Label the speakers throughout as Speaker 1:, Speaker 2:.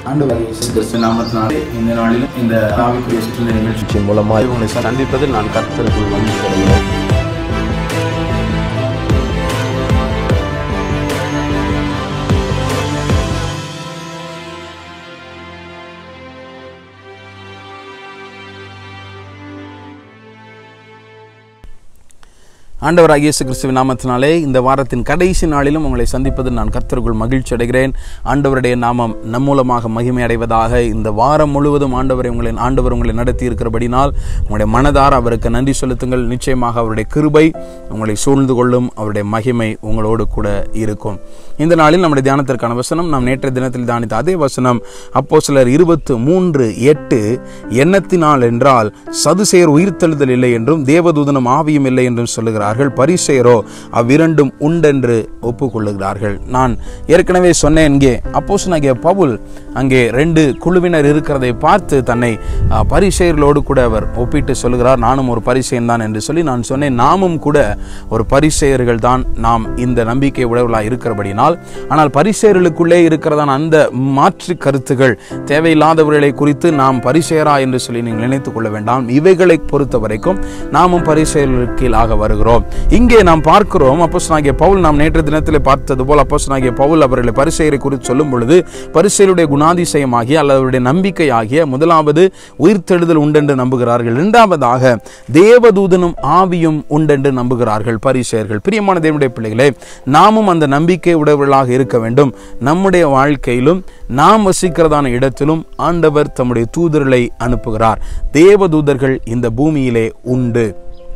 Speaker 1: ஆண்டவர் இயேசு கிறிஸ்து நாமத்தினாலே இந்த நாளிலும் இந்த ஆவிக்குரிய சுற்றுலா நிகழ்ச்சி
Speaker 2: நிகழ்ச்சியின் மூலமாக உங்களை சந்திப்பதில் நான் கர்த்தருக்குள் மகிழ்ச்சி அடைகிறேன்
Speaker 3: ஆண்டவராகிய இயேசு கிறிஸ்துவின் நாமத்தினாலே இந்த வாரத்தின் கடைசி நாளிலும் உங்களை சந்திப்பதில் நான் கர்த்தருக்குள் மகிழ்ச்சி அடைகிறேன் ஆண்டவருடைய நாமம் நம் மூலமாக மகிமை அடைவதாக இந்த வாரம் முழுவதும் ஆண்டவரை உங்களை ஆண்டவர் உங்களை நடத்தி இருக்கிறபடினால் உங்களுடைய மனதார அவருக்கு நன்றி செலுத்துங்கள் நிச்சயமாக அவருடைய கிருபை உங்களை சூழ்ந்து கொள்ளும் அவருடைய மகிமை உங்களோடு கூட இருக்கும் இந்த நாளில் நம்முடைய தியானத்திற்கான வசனம் நாம் நேற்றைய தினத்தில் தியானித்த அதே வசனம் அப்போ சிலர் இருபத்து மூன்று எட்டு எண்ணத்தினால் என்றால் சதுசேர் உயிர்த்தெழுதல் இல்லை என்றும் தேவதூதனும் ஆவியும் இல்லை என்றும் சொல்லுகிறார்கள் பரிசேரோ அவ்விரண்டும் உண்டென்று ஒப்புக்கொள்ளுகிறார்கள் நான் ஏற்கனவே சொன்னேன் இங்கே அப்போஸ்தலனாகிய பவுல் அங்கே ரெண்டு குழுவினர் இருக்கிறதை பார்த்து தன்னை அஹ், பரிசேயர்களோடு கூட அவர் ஒப்பிட்டு சொல்லுகிறார் நானும் ஒரு பரிசேயன் தான் என்று சொல்லி நான் சொன்னேன் நாமும் கூட ஒரு பரிசேயர்கள் தான் நாம் இந்த நம்பிக்கை உடையவர்களாக இருக்கிறபடினால் ஆனால் பரிசேயர்களுக்குள்ளே இருக்கிறதான அந்த மாற்று கருத்துகள் தேவையில்லாதவர்களை குறித்து நாம் பரிசேரா என்று சொல்லி நீங்கள் நினைத்துக் கொள்ள வேண்டாம் இவைகளை பொறுத்த வரைக்கும் நாமும் பரிசேயர்களுக்கு கீழாக வருகிறோம் இங்கே நாம் பார்க்கிறோம் அப்போஸ்தலனாகிய பவுல் நாம் நேற்று தினத்தில் பார்த்தது போல் அப்போஸ்தலனாகிய பவுல் அவர்களை பரிசெயரை குறித்து சொல்லும் பொழுது பரிசெயருடைய குணாதிசயமாகிய அல்லது அவருடைய நம்பிக்கையாகிய முதலாவது உயிர்த்தெழுதல் உண்டென்று நம்புகிறார்கள் இரண்டாவதாக தேவதூதனும் ஆவியும் உண்டென்று நம்புகிறார்கள் பரிசெயர்கள் பிரியமான தேவனுடைய பிள்ளைகளே நாமும் அந்த நம்பிக்கை உடையவர்களாக இருக்க வேண்டும் நம்முடைய வாழ்க்கையிலும் நாம் வசிக்கிறதான இடத்திலும் ஆண்டவர் தம்முடைய தூதர்களை அனுப்புகிறார் தேவதூதர்கள் இந்த பூமியிலே உண்டு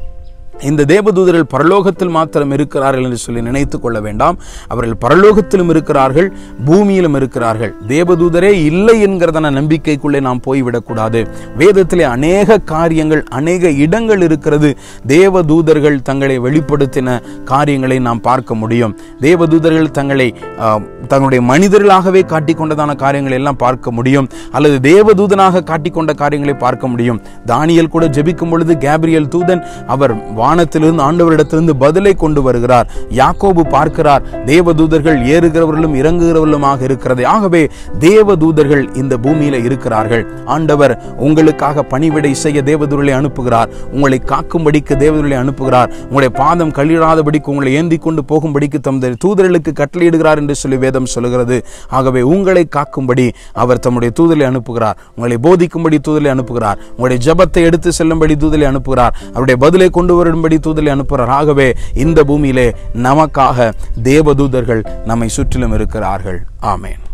Speaker 3: இந்த தேவதூதர்கள் பரலோகத்தில் மாத்திரம் இருக்கிறார்கள் என்று சொல்லி நினைத்துக் கொள்ள வேண்டாம் அவர்கள் பரலோகத்திலும் இருக்கிறார்கள் பூமியிலும் இருக்கிறார்கள் தேவதூதரே இல்லை என்கிறதான நம்பிக்கைக்குள்ளே நாம் போய்விடக்கூடாது வேதத்திலே அநேக காரியங்கள் அநேக இடங்கள் இருக்கிறது தேவதூதர்கள் தங்களை வெளிப்படுத்தின காரியங்களை நாம் பார்க்க முடியும் தேவதூதர்கள் தங்களை ஆஹ், தங்களுடைய மனிதர்களாகவே காட்டிக்கொண்டதான காரியங்களை எல்லாம் பார்க்க முடியும் அல்லது தேவதூதனாக காட்டிக்கொண்ட காரியங்களை பார்க்க முடியும் தானியல் கூட ஜெபிக்கும் பொழுது கேப்ரியல் தூதன் அவர் வானத்திலிருந்து ஆண்டவரிடத்திலிருந்து பதிலை கொண்டு வருகிறார் யாக்கோபு பார்க்கிறார் தேவதூதர்கள் ஏறுகிறவர்களும் இறங்குகிறவர்களுமாக இருக்கிறது ஆகவே தேவதூதர்கள் இந்த பூமியில இருக்கிறார்கள் ஆண்டவர் உங்களுக்காக பணிவிடை செய்ய தேவதூதர்களை அனுப்புகிறார் உங்களை காக்கும்படிக்கு தேவதூதர்களை அனுப்புகிறார் உங்களுடைய பாதம் கழிடாதபடிக்கு உங்களை ஏந்தி கொண்டு போகும்படிக்கு தமது தூதர்களுக்கு கட்டளையிடுகிறார் என்று சொல்லி வேதம் சொல்லுகிறது ஆகவே உங்களை காக்கும்படி அவர் தம்முடைய தூதரை அனுப்புகிறார் உங்களை போதிக்கும்படி தூதரை அனுப்புகிறார் உங்களுடைய ஜெபத்தை எடுத்து செல்லும்படி தூதரை அனுப்புகிறார் அவருடைய பதிலை கொண்டு வரும்படி தூதரை அனுப்புகிறார் ஆகவே இந்த பூமியிலே நமக்காக தேவதூதர்கள் நம்மை சுற்றிலும் இருக்கிறார்கள் ஆமென்